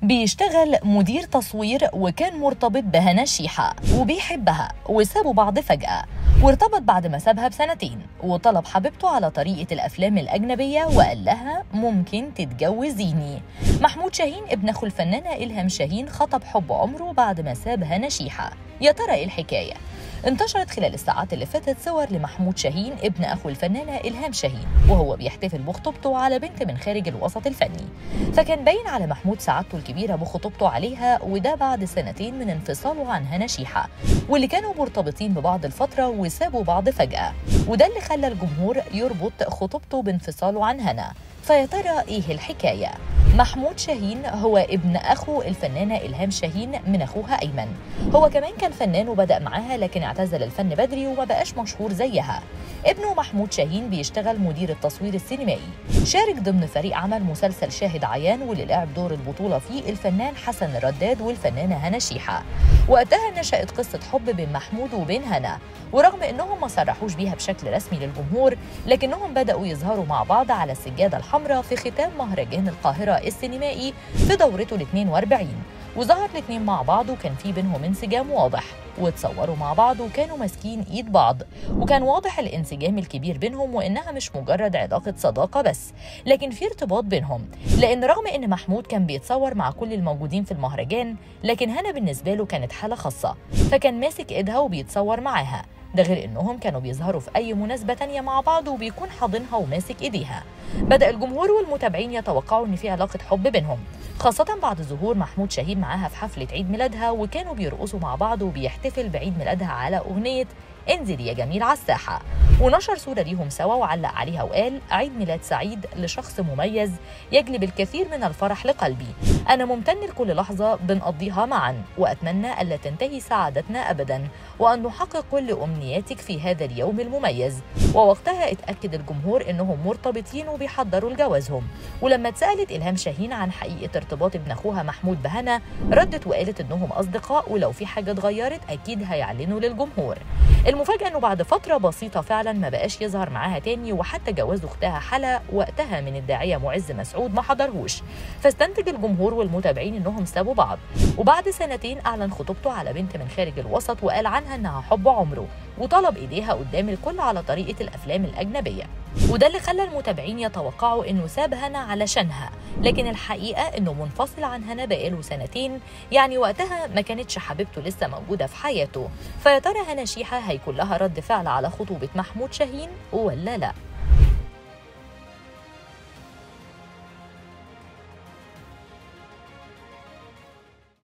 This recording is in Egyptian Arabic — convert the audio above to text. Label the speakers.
Speaker 1: بيشتغل مدير تصوير وكان مرتبط بهنا شيحة وبيحبها وسابوا بعض فجأة وارتبط بعد ما سابها بسنتين وطلب حبيبته على طريقة الأفلام الأجنبية وقال لها ممكن تتجوزيني محمود شاهين ابن أخو الفنانة إلهام شاهين خطب حب عمره بعد ما ساب هنا شيحة يا ترى إيه الحكاية؟ انتشرت خلال الساعات اللي فاتت صور لمحمود شاهين ابن اخو الفنانه الهام شاهين وهو بيحتفل بخطوبته على بنت من خارج الوسط الفني فكان باين على محمود سعادته الكبيره بخطوبته عليها وده بعد سنتين من انفصاله عن هنا شيحه واللي كانوا مرتبطين ببعض الفتره وسابوا بعض فجاه وده اللي خلى الجمهور يربط خطوبته بانفصاله عن هنا فيا ترى ايه الحكايه محمود شاهين هو ابن اخو الفنانه الهام شاهين من اخوها ايمن هو كمان كان فنان وبدا معاها لكن اعتزل الفن بدري وما بقاش مشهور زيها ابنه محمود شاهين بيشتغل مدير التصوير السينمائي شارك ضمن فريق عمل مسلسل شاهد عيان واللي لعب دور البطوله فيه الفنان حسن الرداد والفنانه هنا شيحه وقتها نشأت قصة حب بين محمود وبين هنا ورغم انهم ما صرحوش بيها بشكل رسمي للجمهور لكنهم بدأوا يظهروا مع بعض على السجادة الحمراء في ختام مهرجان القاهرة السينمائي في دورته ال 42 وظهر الاثنين مع بعض وكان في بينهم انسجام واضح واتصوروا مع بعض وكانوا ماسكين ايد بعض وكان واضح الانسجام الكبير بينهم وانها مش مجرد علاقه صداقه بس لكن في ارتباط بينهم لان رغم ان محمود كان بيتصور مع كل الموجودين في المهرجان لكن هنا بالنسبه له كانت حاله خاصه فكان ماسك ايدها وبيتصور معاها ده غير انهم كانوا بيظهروا في اي مناسبه تانية مع بعض وبيكون حاضنها وماسك ايديها بدا الجمهور والمتابعين يتوقعوا ان في علاقه حب بينهم خاصة بعد ظهور محمود شاهين معاها في حفلة عيد ميلادها وكانوا بيرقصوا مع بعض وبيحتفل بعيد ميلادها على أغنية انزل يا جميل على الساحة ونشر صورة ليهم سوا وعلق عليها وقال عيد ميلاد سعيد لشخص مميز يجلب الكثير من الفرح لقلبي أنا ممتن لكل لحظة بنقضيها معا وأتمنى ألا تنتهي سعادتنا أبدا وأن نحقق كل أمنياتك في هذا اليوم المميز ووقتها اتأكد الجمهور إنهم مرتبطين وبيحضروا لجوازهم ولما اتسألت إلهام شاهين عن حقيقة ارتباط ابن أخوها محمود بهنا ردت وقالت إنهم أصدقاء ولو في حاجة اتغيرت أكيد هيعلنوا للجمهور المفاجأة إنه بعد فترة بسيطة فعلا ما بقاش يظهر معاها تاني وحتى جواز أختها حلا وقتها من الداعية معز مسعود ما حضرهوش فاستنتج الجمهور والمتابعين إنهم سابوا بعض وبعد سنتين أعلن خطوبته على بنت من خارج الوسط وقال عنها إنها حب عمره وطلب إيديها قدام الكل على طريقة الأفلام الأجنبية وده اللي خلى المتابعين يتوقعوا انه ساب هنا علشانها لكن الحقيقه انه منفصل عن هنا بقاله سنتين يعني وقتها ما كانتش حبيبته لسه موجوده في حياته فيا ترى هنا شيحه هيكون لها رد فعل على خطوبه محمود شاهين ولا لا